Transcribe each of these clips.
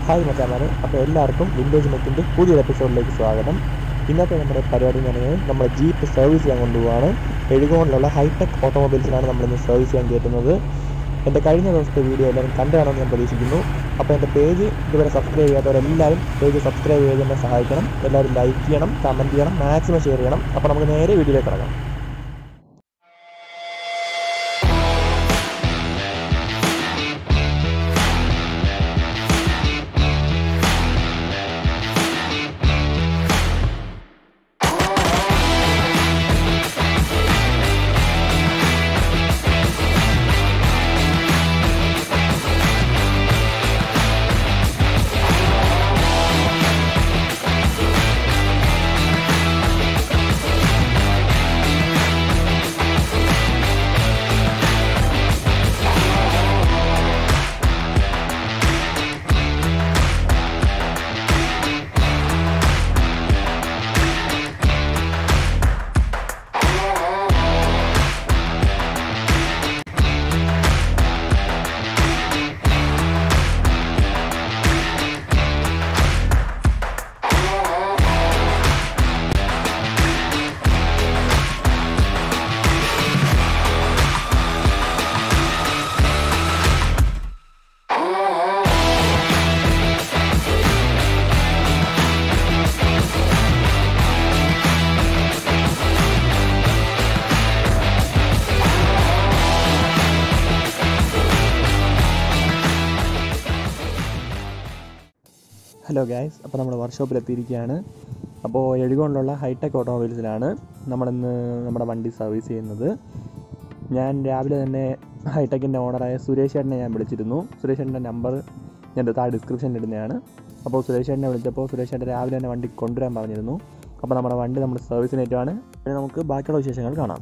hi മച്ചാമാരെ അപ്പോൾ എല്ലാവർക്കും വിൻറ്റേജ് മെക്കിൻ്റെ പുതിയൊരു എപ്പിസോഡിലേക്ക് സ്വാഗതം ഇന്നത്തെ നമ്മുടെ പരിപാടി എന്ന് പറയുന്നത് നമ്മുടെ ജീപ്പ് സർവീസ് ചെയ്യാൻ കൊണ്ടുപോവാണ് എഴുകോണിലുള്ള ഹൈടെക് ഓട്ടോമൊബൈൽസിലാണ് നമ്മളിന്ന് സർവീസ് ചെയ്യാൻ കയറ്റുന്നത് എൻ്റെ കഴിഞ്ഞ ദിവസത്തെ വീഡിയോ എല്ലാവരും കണ്ടാണെന്ന് ഞാൻ പ്രതീക്ഷിക്കുന്നു അപ്പോൾ എൻ്റെ പേജ് ഇതുവരെ സബ്സ്ക്രൈബ് ചെയ്യാത്തവരെല്ലാവരും പേജ് സബ്സ്ക്രൈബ് ചെയ്ത് എന്നെ സഹായിക്കണം എല്ലാവരും ലൈക്ക് ചെയ്യണം കമൻറ്റ് ചെയ്യണം മാക്സിമം ഷെയർ ചെയ്യണം അപ്പോൾ നമുക്ക് നേരെ വീഡിയോയിലേക്ക് കിടക്കാം ഹലോ ഗായ്സ് അപ്പോൾ നമ്മൾ വർക്ക്ഷോപ്പിൽ എത്തിയിരിക്കുകയാണ് അപ്പോൾ എഴുകോണിലുള്ള ഹൈടെക് ഓട്ടോമൊബൈൽസിലാണ് നമ്മളിന്ന് നമ്മുടെ വണ്ടി സർവീസ് ചെയ്യുന്നത് ഞാൻ രാവിലെ തന്നെ ഹൈടെക്കിൻ്റെ ഓണറായ സുരേഷ് ചേട്ടനെ ഞാൻ വിളിച്ചിരുന്നു സുരേഷ് ചേട്ടൻ്റെ നമ്പർ ഞാൻ താഴെ ഡിസ്ക്രിപ്ഷനിൽ ഇടുന്നതാണ് അപ്പോൾ സുരേഷ് ചേട്ടനെ വിളിച്ചപ്പോൾ സുരേഷ് ചേട്ടൻ രാവിലെ തന്നെ വണ്ടി കൊണ്ടുവരാൻ പറഞ്ഞിരുന്നു അപ്പോൾ നമ്മുടെ വണ്ടി നമ്മൾ സർവീസിനേറ്റുമാണ് ഇനി നമുക്ക് ബാക്കിയുള്ള വിശേഷങ്ങൾ കാണാം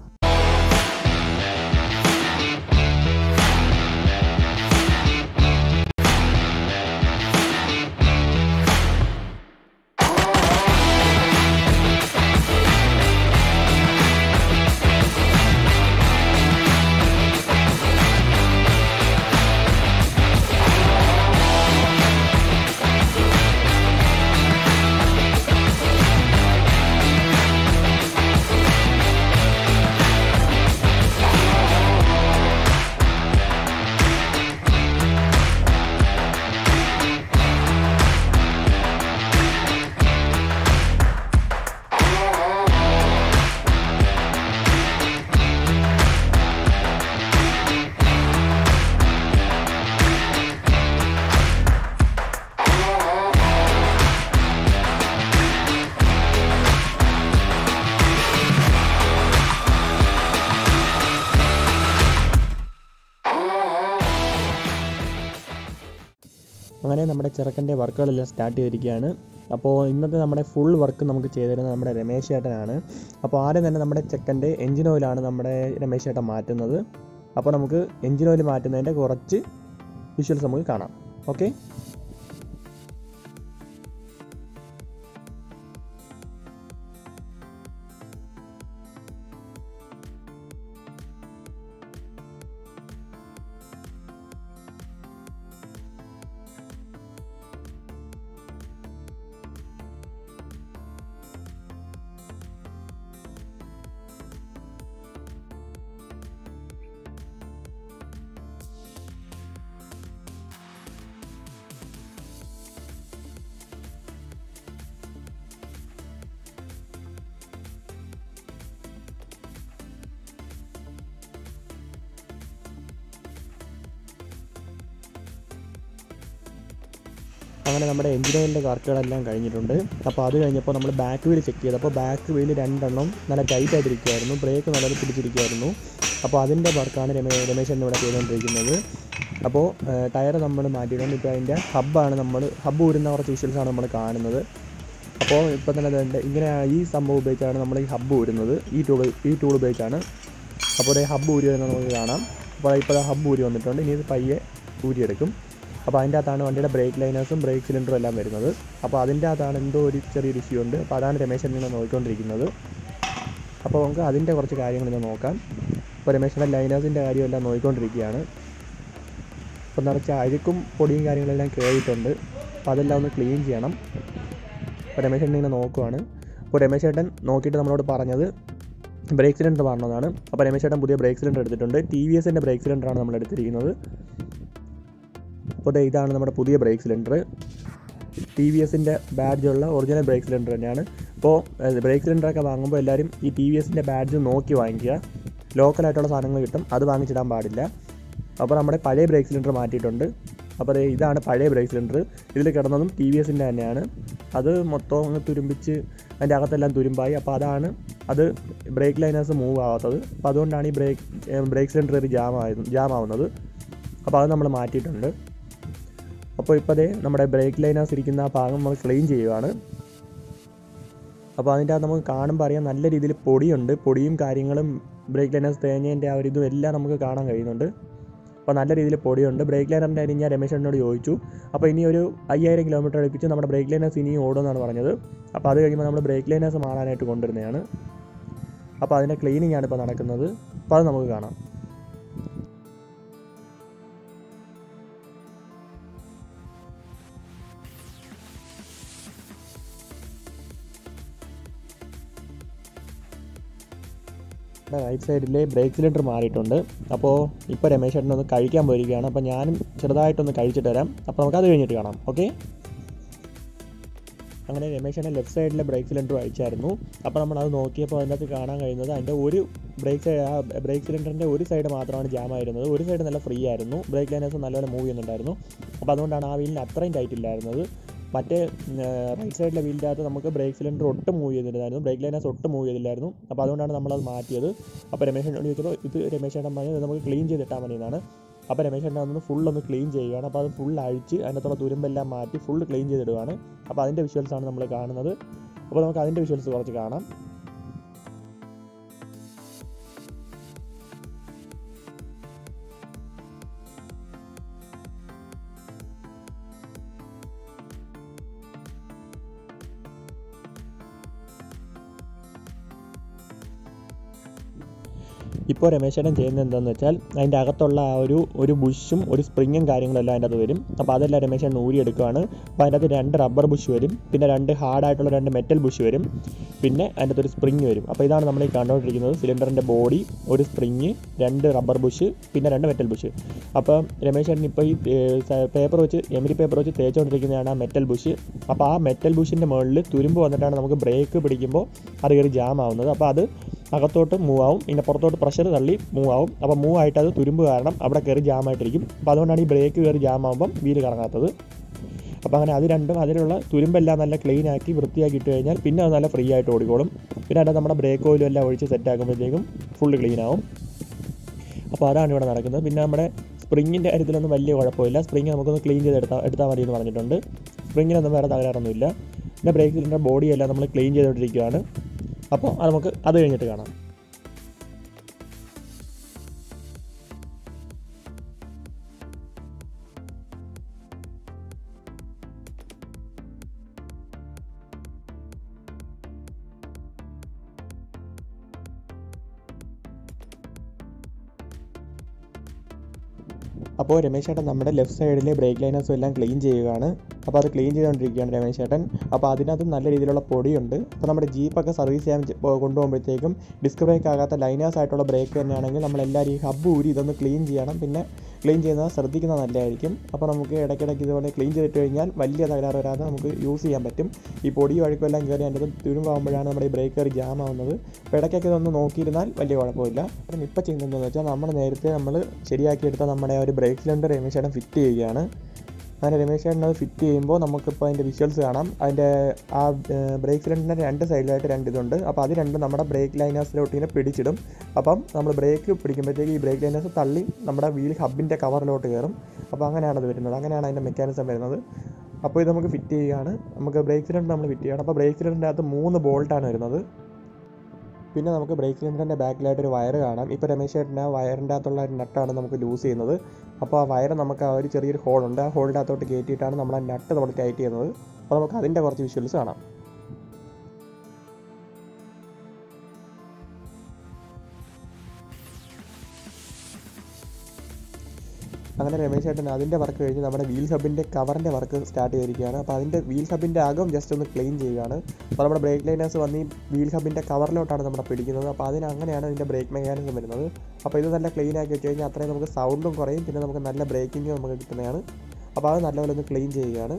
അങ്ങനെ നമ്മുടെ ചെറുക്കൻ്റെ വർക്കുകളെല്ലാം സ്റ്റാർട്ട് ചെയ്തിരിക്കുകയാണ് അപ്പോൾ ഇന്നത്തെ നമ്മുടെ ഫുൾ വർക്ക് നമുക്ക് ചെയ്തു തരുന്നത് നമ്മുടെ രമേശ് ചേട്ടനാണ് അപ്പോൾ ആദ്യം തന്നെ നമ്മുടെ ചെക്കൻ്റെ എഞ്ചിൻ ഓയിലാണ് നമ്മുടെ രമേശ് ചേട്ടൻ മാറ്റുന്നത് അപ്പോൾ നമുക്ക് എഞ്ചിൻ ഓയിൽ മാറ്റുന്നതിൻ്റെ കുറച്ച് വിഷ്വൽസ് നമുക്ക് കാണാം ഓക്കെ അങ്ങനെ നമ്മുടെ എഞ്ചിൻ ഓയിലിൻ്റെ വർക്കുകളെല്ലാം കഴിഞ്ഞിട്ടുണ്ട് അപ്പോൾ അത് കഴിഞ്ഞപ്പോൾ നമ്മൾ ബാക്ക് വീൽ ചെക്ക് ചെയ്തപ്പോൾ ബാക്ക് വീൽ രണ്ടെണ്ണം നല്ല ടൈറ്റ് ആയിട്ടിരിക്കുമായിരുന്നു ബ്രേക്ക് നല്ലത് പിടിച്ചിരിക്കുമായിരുന്നു അപ്പോൾ അതിൻ്റെ വർക്കാണ് രമേ രമേശൻ ഇവിടെ ചെയ്തുകൊണ്ടിരിക്കുന്നത് അപ്പോൾ ടയർ നമ്മൾ മാറ്റിയിട്ടുണ്ട് ഇപ്പോൾ അതിൻ്റെ ഹബ്ബാണ് നമ്മൾ ഹബ്ബ് ഊരുന്ന കുറച്ച് വിഷ്വൽസാണ് നമ്മൾ കാണുന്നത് അപ്പോൾ ഇപ്പോൾ തന്നെ അതുണ്ട് ഇങ്ങനെ ഈ സംഭവം ഉപയോഗിച്ചാണ് നമ്മൾ ഈ ഹബ്ബ് ഊരുന്നത് ഈ ടൂൾ ഈ ടൂൾ ഉപയോഗിച്ചാണ് അപ്പോൾ ഈ ഹബ്ബ് ഊരി വരുന്നത് നമുക്ക് കാണാം അപ്പോൾ ഇപ്പോൾ ഹബ്ബ് ഊരി വന്നിട്ടുണ്ട് ഇനി ഇത് പയ്യെ ഊരിയെടുക്കും അപ്പോൾ അതിൻ്റെ അകത്താണ് വണ്ടിയുടെ ബ്രേക്ക് ലൈനേഴ്സും ബ്രേക്ക് സിലിണ്ടറും എല്ലാം വരുന്നത് അപ്പോൾ അതിൻ്റെ അകത്താണ് എന്തോ ഒരു ചെറിയൊരു ഇഷ്യൂ ഉണ്ട് അപ്പോൾ അതാണ് രമേശൻ ഇങ്ങനെ നോക്കിക്കൊണ്ടിരിക്കുന്നത് അപ്പോൾ നമുക്ക് അതിൻ്റെ കുറച്ച് കാര്യങ്ങൾ ഇന്ന് നോക്കാം ഇപ്പോൾ രമേശിൻ്റെ ലൈനേഴ്സിൻ്റെ കാര്യമെല്ലാം നോക്കിക്കൊണ്ടിരിക്കുകയാണ് അപ്പോൾ നിറച്ച് അഴുക്കും പൊടിയും കാര്യങ്ങളെല്ലാം കയറിയിട്ടുണ്ട് അപ്പോൾ അതെല്ലാം ഒന്ന് ക്ലീൻ ചെയ്യണം അപ്പോൾ രമേശ് ചേട്ടൻ ഇങ്ങനെ നോക്കുവാണ് അപ്പോൾ രമേശ് ചേട്ടൻ നോക്കിയിട്ട് നമ്മളോട് പറഞ്ഞത് ബ്രേക്ക് സിലിണ്ടർ പറഞ്ഞതാണ് അപ്പോൾ രമേശ് ചേട്ടൻ പുതിയ ബ്രേക്ക് സിലിണ്ടർ എടുത്തിട്ടുണ്ട് ടി വി എസിൻ്റെ ബ്രേക്ക് സിലിണ്ടറാണ് നമ്മൾ എടുത്തിരിക്കുന്നത് അപ്പോൾ ദേ ഇതാണ് നമ്മുടെ പുതിയ ബ്രേക്ക് സിലിണ്ടർ ടി വി എസിൻ്റെ ബാഡ്ജുള്ള ഒറിജിനൽ ബ്രേക്ക് സിലിണ്ടർ തന്നെയാണ് അപ്പോൾ ബ്രേക്ക് സിലിണ്ടറൊക്കെ വാങ്ങുമ്പോൾ എല്ലാവരും ഈ ടി വി എസിൻ്റെ ബാഡ്ജ് നോക്കി വാങ്ങിക്കുക ലോക്കലായിട്ടുള്ള സാധനങ്ങൾ കിട്ടും അത് വാങ്ങിച്ചിടാൻ പാടില്ല അപ്പോൾ നമ്മുടെ പഴയ ബ്രേക്ക് സിലിണ്ടർ മാറ്റിയിട്ടുണ്ട് അപ്പോൾ ദേ ഇതാണ് പഴയ ബ്രേക്ക് സിലിണ്ടർ ഇതിൽ കിടന്നതും ടി വി എസിൻ്റെ തന്നെയാണ് അത് മൊത്തം അങ്ങ് തുരുമ്പിച്ച് അതിൻ്റെ അകത്തെല്ലാം തുരുമ്പായി അപ്പോൾ അതാണ് അത് ബ്രേക്ക് ലൈനേഴ്സ് മൂവ് ആവാത്തത് അപ്പോൾ അതുകൊണ്ടാണ് ഈ ബ്രേക്ക് ബ്രേക്ക് സിലിണ്ടർ ഒരു ജാം ആയത് ജാം ആവുന്നത് അപ്പോൾ അത് നമ്മൾ മാറ്റിയിട്ടുണ്ട് അപ്പോൾ ഇപ്പോൾ ദേ നമ്മുടെ ബ്രേക്ക് ലൈനേഴ്സ് ഇരിക്കുന്ന ആ ഭാഗം നമ്മൾ ക്ലീൻ ചെയ്യുകയാണ് അപ്പോൾ അതിൻ്റെ അകത്ത് നമുക്ക് കാണുമ്പോൾ അറിയാം നല്ല രീതിയിൽ പൊടിയുണ്ട് പൊടിയും കാര്യങ്ങളും ബ്രേക്ക് ലൈനേഴ്സ് തേഞ്ഞതിൻ്റെ ആ ഒരു ഇതും എല്ലാം നമുക്ക് കാണാൻ കഴിയുന്നുണ്ട് അപ്പോൾ നല്ല രീതിയിൽ പൊടിയുണ്ട് ബ്രേക്ക് ലൈനറിൻ്റെ കാര്യം ഞാൻ രമേശ് അണ്ണനോട് ചോദിച്ചു അപ്പോൾ ഇനി ഒരു അയ്യായിരം കിലോമീറ്റർ അടുപ്പിച്ച് നമ്മുടെ ബ്രേക്ക് ലൈനേഴ്സ് ഇനിയും ഓടുമെന്നാണ് പറഞ്ഞത് അപ്പോൾ അത് കഴിയുമ്പോൾ നമ്മൾ ബ്രേക്ക് ലൈനേഴ്സ് മാറാനായിട്ട് കൊണ്ടുവരുന്നതാണ് അപ്പോൾ അതിൻ്റെ ക്ലീനിങ് ആണ് ഇപ്പോൾ നടക്കുന്നത് അപ്പോൾ അത് നമുക്ക് കാണാം റൈറ്റ് സൈഡിലെ ബ്രേക്ക് സിലിണ്ടർ മാറിയിട്ടുണ്ട് അപ്പോൾ ഇപ്പോൾ രമേശ് ചേട്ടൻ ഒന്ന് കഴിക്കാൻ പോയിരിക്കുകയാണ് അപ്പോൾ ഞാനും ചെറുതായിട്ടൊന്ന് കഴിച്ചിട്ട് വരാം അപ്പോൾ നമുക്ക് അത് കഴിഞ്ഞിട്ട് കാണാം ഓക്കെ അങ്ങനെ രമേശ് ചേട്ടൻ ലെഫ്റ്റ് സൈഡിലെ ബ്രേക്ക് സിലിണ്ടർ അയച്ചായിരുന്നു അപ്പോൾ നമ്മൾ അത് നോക്കിയപ്പോൾ അതിൻ്റെ അകത്ത് കാണാൻ കഴിയുന്നത് അതിൻ്റെ ഒരു ബ്രേക്ക് ആ ബ്രേക്ക് സിലിണ്ടറിൻ്റെ ഒരു സൈഡ് മാത്രമാണ് ജാം ആയിരുന്നത് ഒരു സൈഡ് നല്ല ഫ്രീ ആയിരുന്നു ബ്രേക്ക് ലൈനേഴ്സ് നല്ലപോലെ മൂവ് ചെയ്യുന്നുണ്ടായിരുന്നു അപ്പോൾ അതുകൊണ്ടാണ് ആ വീലിന് അത്രയും ടൈറ്റ് ഇല്ലായിരുന്നത് മറ്റേ റൈറ്റ് സൈഡിലെ വീലിൻ്റെ അകത്ത് നമുക്ക് ബ്രേക്ക് സിലിണ്ടർ ഒട്ടും മൂവ് ചെയ്തിട്ടുണ്ടായിരുന്നു ബ്രേക്ക് ലൈനേഴ്സ് ഒട്ടും മൂവ് ചെയ്തില്ലായിരുന്നു അപ്പോൾ അതുകൊണ്ടാണ് നമ്മളത് മാറ്റിയത് അപ്പോൾ രമേശ് ചേട്ടനോട് ചോദിച്ചപ്പോൾ ഇത് രമേശ് ചേട്ടൻ പറഞ്ഞത് നമുക്ക് ക്ലീൻ ചെയ്തിട്ടാൽ മതി എന്നാണ് അപ്പോൾ രമേശ് ചേട്ടൻ അതൊന്ന് ഫുൾ ഒന്ന് ക്ലീൻ ചെയ്യുകയാണ് അപ്പോൾ അത് ഫുൾ അഴിച്ച് അതിനകത്തുള്ള തുരുമ്പെല്ലാം മാറ്റി ഫുൾ ക്ലീൻ ചെയ്തിടുകയാണ് അപ്പോൾ അതിൻ്റെ വിഷ്വൽസാണ് നമ്മൾ കാണുന്നത് അപ്പോൾ നമുക്ക് അതിൻ്റെ വിഷ്വൽസ് കുറച്ച് കാണാം ഇപ്പോൾ രമേശ് ചേട്ടൻ ചെയ്യുന്നത് എന്താണെന്ന് വെച്ചാൽ അതിൻ്റെ അകത്തുള്ള ആ ഒരു ഒരു ബുഷും ഒരു സ്പ്രിങ്ങും കാര്യങ്ങളും എല്ലാം അതിൻ്റെ അകത്ത് വരും അപ്പോൾ അതെല്ലാം രമേശ് ചേട്ടൻ ഊരിയെടുക്കുകയാണ് അപ്പോൾ അതിൻ്റെ അകത്ത് രണ്ട് റബ്ബർ ബുഷ് വരും പിന്നെ രണ്ട് ഹാർഡായിട്ടുള്ള രണ്ട് മെറ്റൽ ബുഷ് വരും പിന്നെ അതിൻ്റെ അകത്ത് ഒരു സ്പ്രിങ് വരും അപ്പോൾ ഇതാണ് നമ്മൾ ഈ കണ്ടുകൊണ്ടിരിക്കുന്നത് സിലിണ്ടറിൻ്റെ ബോഡി ഒരു സ്പ്രിങ് രണ്ട് റബ്ബർ ബുഷ് പിന്നെ രണ്ട് മെറ്റൽ ബുഷ് അപ്പോൾ രമേശ് ചേട്ടൻ ഇപ്പോൾ ഈ പേപ്പർ വെച്ച് എമിരി പേപ്പർ വെച്ച് തേച്ചുകൊണ്ടിരിക്കുന്നതാണ് ആ മെറ്റൽ ബുഷ് അപ്പോൾ ആ മെറ്റൽ ബുഷിൻ്റെ മുകളിൽ തുരുമ്പ് വന്നിട്ടാണ് നമുക്ക് ബ്രേക്ക് പിടിക്കുമ്പോൾ അത് കയറി ജാം ആവുന്നത് അപ്പോൾ അത് അകത്തോട്ട് മൂവ് ആവും പിന്നെ പുറത്തോട്ട് പ്രഷർ തള്ളി മൂവ് ആവും അപ്പോൾ മൂവ് ആയിട്ട് അത് തുരുമ്പ് കാരണം അവിടെ കയറി ജാം ആയിട്ടിരിക്കും അപ്പോൾ അതുകൊണ്ടാണ് ഈ ബ്രേക്ക് കയറി ജാം ആകുമ്പം വീല് കറങ്ങാത്തത് അപ്പോൾ അങ്ങനെ അത് രണ്ടും അതിലുള്ള തുരുമ്പെല്ലാം നല്ല ക്ലീൻ ആക്കി വൃത്തിയാക്കി ഇട്ട് കഴിഞ്ഞാൽ പിന്നെ അത് നല്ല ഫ്രീ ആയിട്ട് ഓടിക്കോളും പിന്നെ അതിൻ്റെ നമ്മുടെ ബ്രേക്ക് ഓയിലും എല്ലാം ഒഴിച്ച് സെറ്റ് ആക്കുമ്പോഴത്തേക്കും ഫുള്ള് ക്ലീൻ ആവും അപ്പോൾ അതാണ് ഇവിടെ നടക്കുന്നത് പിന്നെ നമ്മുടെ സ്പ്രിങ്ങിൻ്റെ കാര്യത്തിലൊന്നും വലിയ കുഴപ്പമില്ല സ്പ്രിങ് നമുക്കൊന്ന് ക്ലീൻ ചെയ്ത് എടുത്താൽ എടുത്താൽ മതി എന്ന് പറഞ്ഞിട്ടുണ്ട് സ്പ്രിങ്ങിനൊന്നും വേറെ തകരാറൊന്നുമില്ല പിന്നെ ബ്രേക്ക് സിലിണ്ടർ ബോഡിയെല്ലാം നമ്മൾ ക്ലീൻ ചെയ്തുകൊണ്ടിരിക്കുകയാണ് അപ്പോൾ അത് നമുക്ക് അത് കഴിഞ്ഞിട്ട് കാണാം അപ്പോൾ രമേശ് ചേട്ടൻ നമ്മുടെ ലെഫ്റ്റ് സൈഡിലെ ബ്രേക്ക് ലൈനേഴ്സും എല്ലാം ക്ലീൻ ചെയ്യുകയാണ് അപ്പോൾ അത് ക്ലീൻ ചെയ്തുകൊണ്ടിരിക്കുകയാണ് രമേശ് ചേട്ടൻ അപ്പോൾ അതിനകത്ത് നല്ല രീതിയിലുള്ള പൊടിയുണ്ട് അപ്പോൾ നമ്മുടെ ജീപ്പൊക്കെ സർവീസ് ചെയ്യാൻ ചെ- പോ- കൊണ്ടുപോകുമ്പോഴത്തേക്കും ഡിസ്ക് ബ്രേക്ക് ആകാത്ത ലൈനേഴ്സ് ആയിട്ടുള്ള ബ്രേക്ക് തന്നെയാണെങ്കിൽ നമ്മൾ എല്ലാവരും ഈ ഹബ്ബ് ഊരി ഇതൊന്ന് ക്ലീൻ ചെയ്യണം പിന്നെ ക്ലീൻ ചെയ്യുന്നത് ശ്രദ്ധിക്കുന്നത് നല്ലതായിരിക്കും അപ്പോൾ നമുക്ക് ഇടയ്ക്കിടയ്ക്ക് ഇതുപോലെ ക്ലീൻ ചെയ്തിട്ട് കഴിഞ്ഞാൽ വലിയ തകരാറ് വരാതെ നമുക്ക് യൂസ് ചെയ്യാൻ പറ്റും ഈ പൊടിയും അഴുക്കും എല്ലാം കയറി അതിൻ്റെ തുരുമ്പാകുമ്പോഴാണ് നമ്മുടെ ഈ ബ്രേക്ക് കയറി ജാം ആവുന്നത് അപ്പോൾ ഇടയ്ക്കൊക്കെ ഇതൊന്ന് നോക്കിയിരുന്നാൽ വലിയ കുഴപ്പമില്ല അപ്പം ഇപ്പോൾ ചെയ്യുന്നത് എന്താണെന്ന് വെച്ചാൽ നമ്മൾ നേരത്തെ നമ്മൾ ശരിയാക്കിയെടുത്ത നമ്മുടെ ആ ഒരു ബ്രേക്ക് സിലിണ്ടർ രമേശ് ചേട്ടൻ ഫിറ്റ് ചെയ്യുകയാണ് അങ്ങനെ രമേശ് ചേട്ടൻ അത് ഫിറ്റ് ചെയ്യുമ്പോൾ നമുക്കിപ്പോൾ അതിൻ്റെ വിഷ്വൽസ് കാണാം അതിൻ്റെ ആ ബ്രേക്ക് സിലിണ്ടറിൻ്റെ രണ്ട് സൈഡിലായിട്ട് രണ്ട് ഇതുണ്ട് അപ്പോൾ അത് രണ്ടും നമ്മുടെ ബ്രേക്ക് ലൈനേഴ്സിലോട്ട് ഇങ്ങനെ പിടിച്ചിടും അപ്പം നമ്മൾ ബ്രേക്ക് പിടിക്കുമ്പോഴത്തേക്ക് ഈ ബ്രേക്ക് ലൈനേഴ്സ് തള്ളി നമ്മുടെ വീൽ ഹബിൻ്റെ കവറിലോട്ട് കയറും അപ്പോൾ അങ്ങനെയാണ് അത് വരുന്നത് അങ്ങനെയാണ് അതിൻ്റെ മെക്കാനിസം വരുന്നത് അപ്പോൾ ഇത് നമുക്ക് ഫിറ്റ് ചെയ്യുകയാണ് നമുക്ക് ബ്രേക്ക് സിലിണ്ടർ നമ്മൾ ഫിറ്റ് ചെയ്യണം അപ്പോൾ ബ്രേക്ക് സിലിണ്ടറിൻ്റെ അകത്ത് മൂന്ന് ബോൾട്ടാണ് വരുന്നത് പിന്നെ നമുക്ക് ബ്രേക്ക് സിലിണ്ടറിൻ്റെ ബാക്കിലായിട്ട് ഒരു വയർ കാണാം ഇപ്പോൾ രമേശ് ചേട്ടൻ്റെ ആ വയറിൻ്റെ അകത്തുള്ള ഒരു നട്ടാണ് നമുക്ക് ലൂസ് ചെയ്യുന്നത് അപ്പോൾ ആ വയർ നമുക്ക് ആ ഒരു ചെറിയൊരു ഹോളുണ്ട് ആ ഹോളിൻ്റെ അകത്തോട്ട് കയറ്റിയിട്ടാണ് നമ്മൾ ആ നട്ട് നമ്മൾ ടൈറ്റ് ചെയ്യുന്നത് അപ്പോൾ നമുക്ക് അതിൻ്റെ കുറച്ച് വിഷ്വൽസ് കാണാം അങ്ങനെ രമേശ് ചേട്ടൻ അതിൻ്റെ വർക്ക് കഴിഞ്ഞ് നമ്മുടെ വീൽ ഹബിൻ്റെ കവറിൻ്റെ വർക്ക് സ്റ്റാർട്ട് ചെയ്തിരിക്കുകയാണ് അപ്പോൾ അതിൻ്റെ വീൽ ഹബിൻ്റെ അകം ജസ്റ്റ് ഒന്ന് ക്ലീൻ ചെയ്യുകയാണ് അപ്പോൾ നമ്മുടെ ബ്രേക്ക് ലൈനേഴ്സ് വന്ന് ഈ വീൽ ഹബിൻ്റെ കവറിലോട്ടാണ് നമ്മുടെ പിടിക്കുന്നത് അപ്പോൾ അതിന് അങ്ങനെയാണ് ഇതിൻ്റെ ബ്രേക്ക് മെക്കാനിസം വരുന്നത് അപ്പോൾ ഇത് നല്ല ക്ലീൻ ആക്കി വെച്ച് കഴിഞ്ഞാൽ അത്രയും നമുക്ക് സൗണ്ടും കുറയും പിന്നെ നമുക്ക് നല്ല ബ്രേക്കിങ്ങും നമുക്ക് കിട്ടുന്നതാണ് അപ്പോൾ അത് നല്ലപോലെ ഒന്ന് ക്ലീൻ ചെയ്യുകയാണ്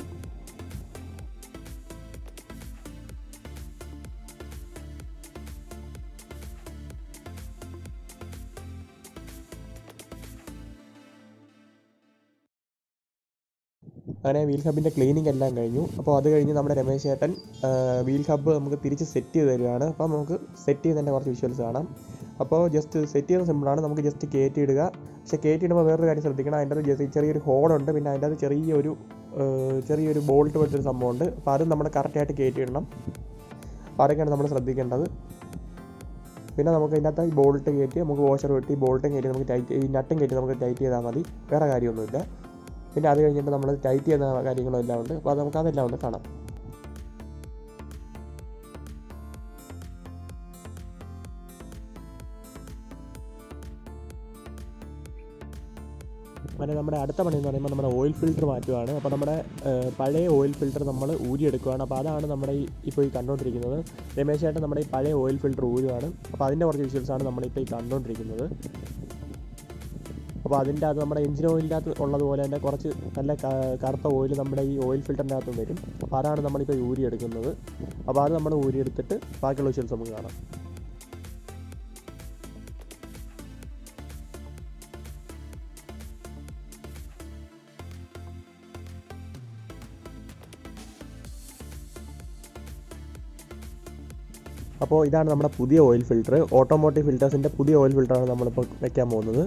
അങ്ങനെ വീൽ ഹബിൻ്റെ ക്ലീനിങ് എല്ലാം കഴിഞ്ഞു അപ്പോൾ അത് കഴിഞ്ഞ് നമ്മുടെ രമേശ് ചേട്ടൻ വീൽ ഹബ് നമുക്ക് തിരിച്ച് സെറ്റ് ചെയ്ത് തരികയാണ് അപ്പോൾ നമുക്ക് സെറ്റ് ചെയ്യുന്നതിൻ്റെ കുറച്ച് വിഷ്വൽസ് കാണാം അപ്പോൾ ജസ്റ്റ് സെറ്റ് ചെയ്യുന്നത് സിമ്പിളാണ് നമുക്ക് ജസ്റ്റ് കയറ്റി ഇടുക പക്ഷേ കയറ്റി ഇടുമ്പോൾ വേറൊരു കാര്യം ശ്രദ്ധിക്കണം അതിൻ്റെ അത് ജസ്റ്റ് ചെറിയൊരു ഹോളുണ്ട് പിന്നെ അതിൻ്റെ അത് ചെറിയൊരു ഏഹ്, ചെറിയൊരു ബോൾട്ട് പോലത്തെ ഒരു സംഭവമുണ്ട് അപ്പോൾ അത് നമ്മൾ കറക്റ്റായിട്ട് കയറ്റി ഇടണം അപ്പോൾ അതൊക്കെയാണ് നമ്മൾ ശ്രദ്ധിക്കേണ്ടത് പിന്നെ നമുക്ക് ഇതിനകത്ത് ഈ ബോൾട്ട് കയറ്റി നമുക്ക് വാഷർ വെട്ടി ബോൾട്ടും കയറ്റി നമുക്ക് ടൈറ്റ് ഈ നട്ടും കയറ്റി നമുക്ക് ടൈറ്റ് ചെയ്താൽ മതി വേറെ കാര്യമൊന്നുമില്ല പിന്നെ അത് കഴിഞ്ഞിട്ട് നമ്മൾ ടൈറ്റ് ചെയ്യുന്ന കാര്യങ്ങളും എല്ലാം ഉണ്ട് അപ്പോൾ അത് നമുക്ക് അതെല്ലാം ഒന്ന് കാണാം അങ്ങനെ നമ്മുടെ അടുത്ത പണി എന്ന് പറയുമ്പോൾ നമ്മുടെ ഓയിൽ ഫിൽറ്റർ മാറ്റുകയാണ് അപ്പോൾ നമ്മുടെ ഏഹ്, പഴയ ഓയിൽ ഫിൽറ്റർ നമ്മൾ ഊരിയെടുക്കുകയാണ് അപ്പോൾ അതാണ് നമ്മുടെ ഈ ഇപ്പോൾ ഈ കണ്ടുകൊണ്ടിരിക്കുന്നത് രമേശ് ചേട്ടൻ നമ്മുടെ ഈ പഴയ ഓയിൽ ഫിൽറ്റർ ഊരുകയാണ് അപ്പോൾ അതിൻ്റെ കുറച്ച് വിഷ്വൽസാണ് നമ്മളിപ്പോൾ ഈ കണ്ടുകൊണ്ടിരിക്കുന്നത് അപ്പോൾ അതിൻ്റെ അകത്ത് നമ്മുടെ എഞ്ചിൻ ഓയിലിൻ്റെ അകത്ത് ഉള്ളതുപോലെ തന്നെ കുറച്ച് നല്ല ക- കറുത്ത ഓയിൽ നമ്മുടെ ഈ ഓയിൽ ഫിൽറ്ററിൻ്റെ അകത്തും വരും അപ്പോൾ അതാണ് നമ്മളിപ്പോൾ ഊരിയെടുക്കുന്നത് അപ്പോൾ അത് നമ്മൾ ഊരിയെടുത്തിട്ട് ബാക്കിയുള്ള വിഷ്വൽസ് നമുക്ക് കാണാം അപ്പോൾ ഇതാണ് നമ്മുടെ പുതിയ ഓയിൽ ഫിൽറ്റർ ഓട്ടോമോട്ടീവ് ഫിൽറ്റേഴ്സിൻ്റെ പുതിയ ഓയിൽ ഫിൽറ്ററാണ് നമ്മളിപ്പോൾ വെക്കാൻ പോകുന്നത്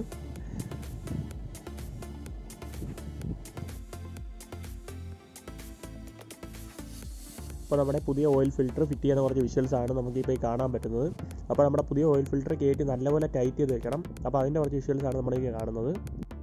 അപ്പോൾ നമ്മുടെ പുതിയ ഓയിൽ ഫിൽറ്റർ ഫിറ്റ് ചെയ്യുന്ന കുറച്ച് വിഷ്വൽസ് ആണ് നമുക്കിപ്പോൾ ഈ കാണാൻ പറ്റുന്നത് അപ്പോൾ നമ്മുടെ പുതിയ ഓയിൽ ഫിൽറ്റർ കയറ്റി നല്ലപോലെ ടൈറ്റ് ചെയ്ത് വെക്കണം അപ്പോൾ അതിൻ്റെ കുറച്ച് വിഷ്വൽസ് ആണ് നമ്മൾ ഈ കാണുന്നത്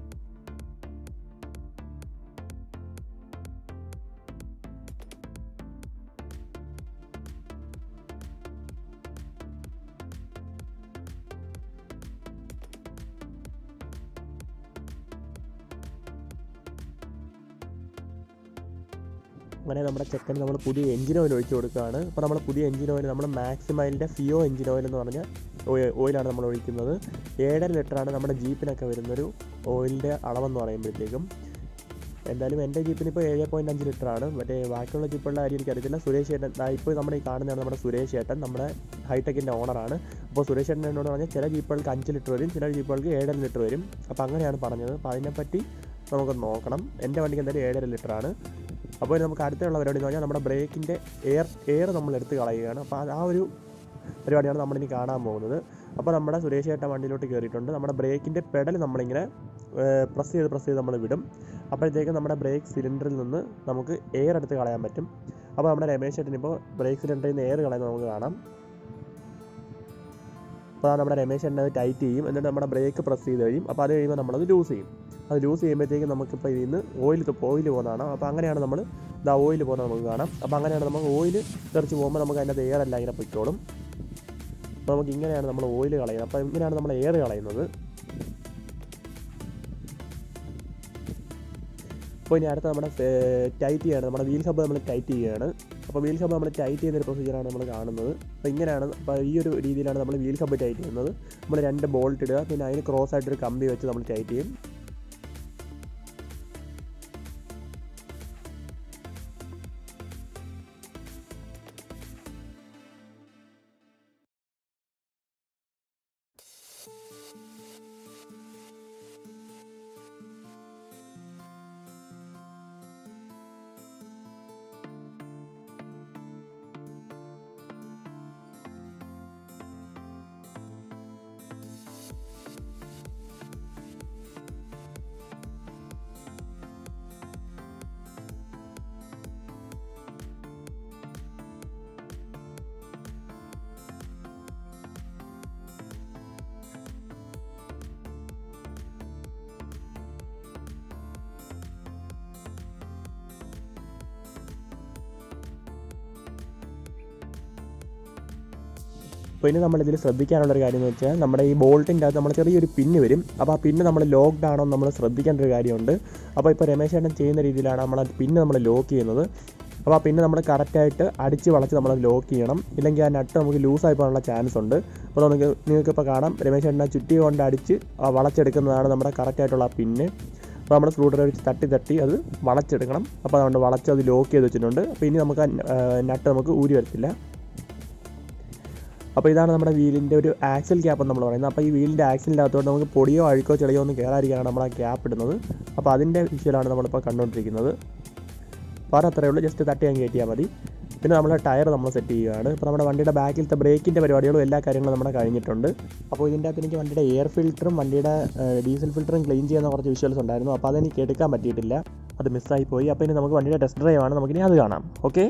അങ്ങനെ നമ്മുടെ ചെക്കന് നമ്മൾ പുതിയ എഞ്ചിൻ ഓയിൽ ഒഴിച്ച് കൊടുക്കുകയാണ് അപ്പോൾ നമ്മൾ പുതിയ എഞ്ചിൻ ഓയിൽ നമ്മൾ മാക്സിമൈലിൻ്റെ ഫിയോ എഞ്ചിൻ ഓയിൽ എന്ന് പറഞ്ഞ ഓയ- ഓയിലാണ് നമ്മൾ ഒഴിക്കുന്നത് ഏഴര ലിറ്ററാണ് നമ്മുടെ ജീപ്പിനൊക്കെ വരുന്നൊരു ഓയിലിൻ്റെ അളവെന്ന് പറയുമ്പോഴത്തേക്കും എന്തായാലും എൻ്റെ ജീപ്പിന് ഇപ്പോൾ ഏഴ് പോയിൻറ്റ് അഞ്ച് ലിറ്ററാണ് മറ്റേ ബാക്കിയുള്ള ജീപ്പുകളുടെ കാര്യം എനിക്കറിയത്തില്ല സുരേഷ് ചേട്ടൻ ദാ ഇപ്പോൾ നമ്മുടെ ഈ കാണുന്നതാണ് നമ്മുടെ സുരേഷ് ചേട്ടൻ നമ്മുടെ ഹൈടെക്കിൻ്റെ ഓണറാണ് അപ്പോൾ സുരേഷ് ചേട്ടൻ എന്നോട് പറഞ്ഞാൽ ചില ജീപ്പുകൾക്ക് അഞ്ച് ലിറ്റർ വരും ചില ജീപ്പുകൾക്ക് ഏഴര ലിറ്റർ വരും അപ്പോൾ അങ്ങനെയാണ് പറഞ്ഞത് അപ്പോൾ അതിനെപ്പറ്റി നമുക്ക് നോക്കണം എൻ്റെ വണ്ടിക്ക് എന്തായാലും ഏഴര ലിറ്ററാണ് അപ്പോൾ ഇനി നമുക്ക് അടുത്തുള്ള പരിപാടി എന്ന് പറഞ്ഞാൽ നമ്മുടെ ബ്രേക്കിൻ്റെ എയർ എയർ നമ്മൾ എടുത്ത് കളയുകയാണ് അപ്പോൾ അത് ആ ഒരു പരിപാടിയാണ് നമ്മളിനി കാണാൻ പോകുന്നത് അപ്പോൾ നമ്മുടെ സുരേഷ് ചേട്ടൻ വണ്ടിയിലോട്ട് കയറിയിട്ടുണ്ട് നമ്മുടെ ബ്രേക്കിൻ്റെ പെഡൽ നമ്മളിങ്ങനെ പ്രസ് ചെയ്ത് പ്രസ് ചെയ്ത് നമ്മൾ വിടും അപ്പോഴത്തേക്കും നമ്മുടെ ബ്രേക്ക് സിലിണ്ടറിൽ നിന്ന് നമുക്ക് എയർ എടുത്ത് കളയാൻ പറ്റും അപ്പോൾ നമ്മുടെ രമേശ് ചേട്ടൻ ഇപ്പോൾ ബ്രേക്ക് സിലിണ്ടറിൽ നിന്ന് എയർ കളയുന്നത് നമുക്ക് കാണാം അപ്പോൾ നമ്മുടെ രമേശ് ചേട്ടൻ അത് ടൈറ്റ് ചെയ്യും എന്നിട്ട് നമ്മുടെ ബ്രേക്ക് പ്രസ് ചെയ്ത് കഴിയും അപ്പോൾ അത് കഴിയുമ്പോൾ നമ്മളത് ലൂസ് ചെയ്യും അത് ലൂസ് ചെയ്യുമ്പോഴത്തേക്കും നമുക്കിപ്പോൾ ഇതിൽ നിന്ന് ഓയിൽ ഓയിൽ പോകുന്നതാണ് അപ്പോൾ അങ്ങനെയാണ് നമ്മൾ ഇതാ ഓയിൽ പോകുന്നത് നമുക്ക് കാണാം അപ്പോൾ അങ്ങനെയാണ് നമുക്ക് ഓയിൽ തെറിച്ച് പോകുമ്പോൾ നമുക്ക് അതിൻ്റെ എയർ എല്ലാം ഇങ്ങനെ പൊയ്ക്കോളും അപ്പോൾ നമുക്ക് ഇങ്ങനെയാണ് നമ്മൾ ഓയിൽ കളയുന്നത് അപ്പോൾ ഇങ്ങനെയാണ് നമ്മൾ എയർ കളയുന്നത് അപ്പോൾ ഇനി അടുത്ത നമ്മുടെ ടൈറ്റ് ചെയ്യാണ് നമ്മുടെ വീൽ ഹബ്ബ് നമ്മൾ ടൈറ്റ് ചെയ്യുകയാണ് അപ്പോൾ വീൽ ഹബ്ബ് നമ്മൾ ടൈറ്റ് ചെയ്യുന്ന ഒരു പ്രൊസീജിയറാണ് നമ്മൾ കാണുന്നത് അപ്പോൾ ഇങ്ങനെയാണ് അപ്പോൾ ഈ ഒരു രീതിയിലാണ് നമ്മൾ വീൽ ഹബ്ബ് ടൈറ്റ് ചെയ്യുന്നത് നമ്മൾ രണ്ട് ബോൾട്ട് ഇടുക പിന്നെ അതിന് ക്രോസ് ആയിട്ടൊരു കമ്പി വെച്ച് നമ്മൾ ടൈറ്റ് ചെയ്യും അപ്പോൾ ഇനി നമ്മളിതിൽ ശ്രദ്ധിക്കാനുള്ളൊരു കാര്യം എന്ന് വെച്ചാൽ നമ്മുടെ ഈ ബോൾട്ടിൻ്റെ അകത്ത് നമ്മൾ ചെറിയൊരു പിന്ന് വരും അപ്പോൾ ആ പിന്ന് നമ്മൾ ലോക്ക്ഡ് ആണോ എന്ന് നമ്മൾ ശ്രദ്ധിക്കേണ്ട ഒരു കാര്യമുണ്ട് അപ്പോൾ ഇപ്പോൾ രമേശ് ചേട്ടൻ ചെയ്യുന്ന രീതിയിലാണ് നമ്മൾ ആ പിന്ന് നമ്മൾ ലോക്ക് ചെയ്യുന്നത് അപ്പോൾ ആ പിന്നെ നമ്മൾ കറക്റ്റായിട്ട് അടിച്ച് വളച്ച് നമ്മൾ ലോക്ക് ചെയ്യണം ഇല്ലെങ്കിൽ ആ നട്ട് നമുക്ക് ലൂസായി പോകാനുള്ള ചാൻസ് ഉണ്ട് അപ്പോൾ നമുക്ക് നിങ്ങൾക്ക് ഇപ്പോൾ കാണാം രമേശ് ചേട്ടൻ ആ ചുറ്റി കൊണ്ട് അടിച്ച് ആ വളച്ചെടുക്കുന്നതാണ് നമ്മുടെ കറക്റ്റായിട്ടുള്ള ആ പിന്ന് അപ്പോൾ നമ്മൾ സ്ക്രൂ ഡ്രൈവർ വെച്ച് തട്ടി തട്ടി അത് വളച്ചെടുക്കണം അപ്പോൾ അതുകൊണ്ട് വളച്ച് അത് ലോക്ക് ചെയ്ത് വെച്ചിട്ടുണ്ട് അപ്പോൾ ഇനി നമുക്ക് നട്ട് നമുക്ക് ഊരി വരത്തില്ല അപ്പോൾ ഇതാണ് നമ്മുടെ വീലിൻ്റെ ഒരു ആക്സൽ ക്യാപ്പ് എന്ന് നമ്മൾ പറയുന്നത് അപ്പോൾ ഈ വീലിൻ്റെ ആക്സിലിൻ്റെ അകത്തോട്ട് നമുക്ക് പൊടിയോ അഴുക്കോ ചെളിയോ ഒന്നും കയറാതിരിക്കാനാണ് നമ്മൾ ആ ക്യാപ്പ് ഇടുന്നത് അപ്പോൾ അതിൻ്റെ വിഷയമാണ് നമ്മളിപ്പോൾ കണ്ടുകൊണ്ടിരിക്കുന്നത് അപ്പോൾ അത്രയേ ഉള്ളൂ ജസ്റ്റ് തട്ടി അങ്ങ് കയറ്റിയാൽ മതി പിന്നെ നമ്മൾ ടയർ നമ്മൾ സെറ്റ് ചെയ്യുകയാണ് ഇപ്പോൾ നമ്മുടെ വണ്ടിയുടെ ബാക്കിലത്തെ ബ്രേക്കിൻ്റെ പരിപാടികളും എല്ലാ കാര്യങ്ങളും നമ്മുടെ കഴിഞ്ഞിട്ടുണ്ട് അപ്പോൾ ഇതിൻ്റെ അകത്ത് എനിക്ക് വണ്ടിയുടെ എയർ ഫിൽറ്ററും വണ്ടിയുടെ ഡീസൽ ഫിൽറ്ററും ക്ലീൻ ചെയ്യുന്ന കുറച്ച് വിഷ്വൽസ് ഉണ്ടായിരുന്നു അപ്പോൾ അതെനിക്ക് എടുക്കാൻ പറ്റിയിട്ടില്ല അത് മിസ്സായി പോയി അപ്പോൾ ഇനി നമുക്ക് വണ്ടിയുടെ ടെസ്റ്റ് ഡ്രൈവ് ആണ് നമുക്കിനി അത് കാണാം ഓക്കെ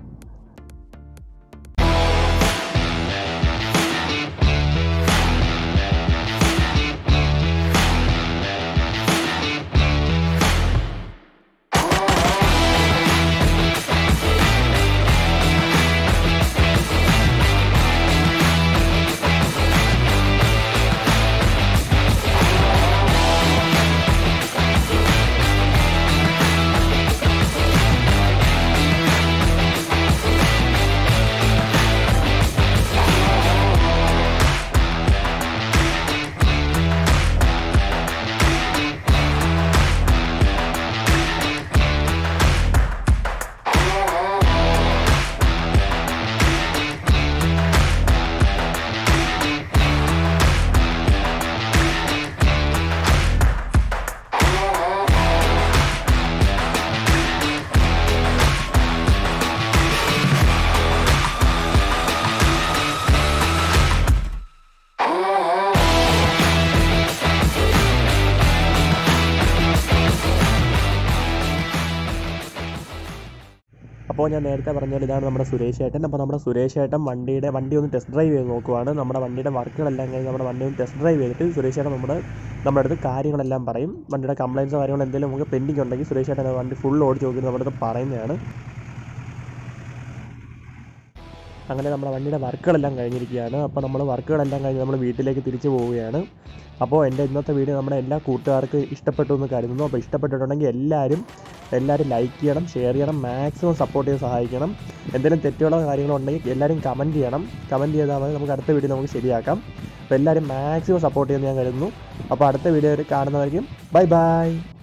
അപ്പോൾ ഞാൻ നേരത്തെ പറഞ്ഞ പോലെ ഇതാണ് നമ്മുടെ സുരേഷ് ഏട്ടൻ അപ്പോൾ നമ്മുടെ സുരേഷ് ഏട്ടൻ വണ്ടിയുടെ വണ്ടി ഒന്ന് ടെസ്റ്റ് ഡ്രൈവ് ചെയ്ത് നോക്കുവാണ് നമ്മുടെ വണ്ടിയുടെ വർക്കുകളെല്ലാം കഴിഞ്ഞ് നമ്മുടെ വണ്ടി ഒന്ന് ടെസ്റ്റ് ഡ്രൈവ് ചെയ്തിട്ട് സുരേഷ് ഏട്ടൻ നമ്മുടെ നമ്മുടെ അടുത്ത് കാര്യങ്ങളെല്ലാം പറയും വണ്ടിയുടെ കംപ്ലയിൻസോ കാര്യങ്ങളോ എന്തെങ്കിലും നമുക്ക് പെൻഡിങ് ഉണ്ടെങ്കിൽ സുരേഷ് ഏട്ടൻ ആ വണ്ടി ഫുൾ ഓടിച്ച് നോക്കി നമ്മുടെ അടുത്ത് പറയുന്നതാണ് അങ്ങനെ നമ്മുടെ വണ്ടിയുടെ വർക്കുകളെല്ലാം കഴിഞ്ഞിരിക്കുകയാണ് അപ്പോൾ നമ്മൾ വർക്കുകളെല്ലാം കഴിഞ്ഞ് നമ്മൾ വീട്ടിലേക്ക് തിരിച്ചു പോവുകയാണ് അപ്പോൾ എൻ്റെ ഇന്നത്തെ വീഡിയോ നമ്മുടെ എല്ലാ കൂട്ടുകാർക്ക് ഇഷ്ടപ്പെട്ടു എന്ന് കരുതുന്നു അപ്പോൾ ഇഷ്ടപ്പെട്ടിട്ടുണ്ടെങ്കിൽ എല്ലാവരും എല്ലാവരും ലൈക്ക് ചെയ്യണം ഷെയർ ചെയ്യണം മാക്സിമം സപ്പോർട്ട് ചെയ്ത് സഹായിക്കണം എന്തെങ്കിലും തെറ്റുകളോ കാര്യങ്ങളോ ഉണ്ടെങ്കിൽ എല്ലാവരും കമൻറ്റ് ചെയ്യണം കമൻറ്റ് ചെയ്താൽ മതി നമുക്ക് അടുത്ത വീഡിയോ നമുക്ക് ശരിയാക്കാം അപ്പോൾ എല്ലാവരും മാക്സിമം സപ്പോർട്ട് ചെയ്യുമെന്ന് ഞാൻ കരുതുന്നു അപ്പോൾ അടുത്ത വീഡിയോ കാണുന്നതായിരിക്കും ബൈ ബൈ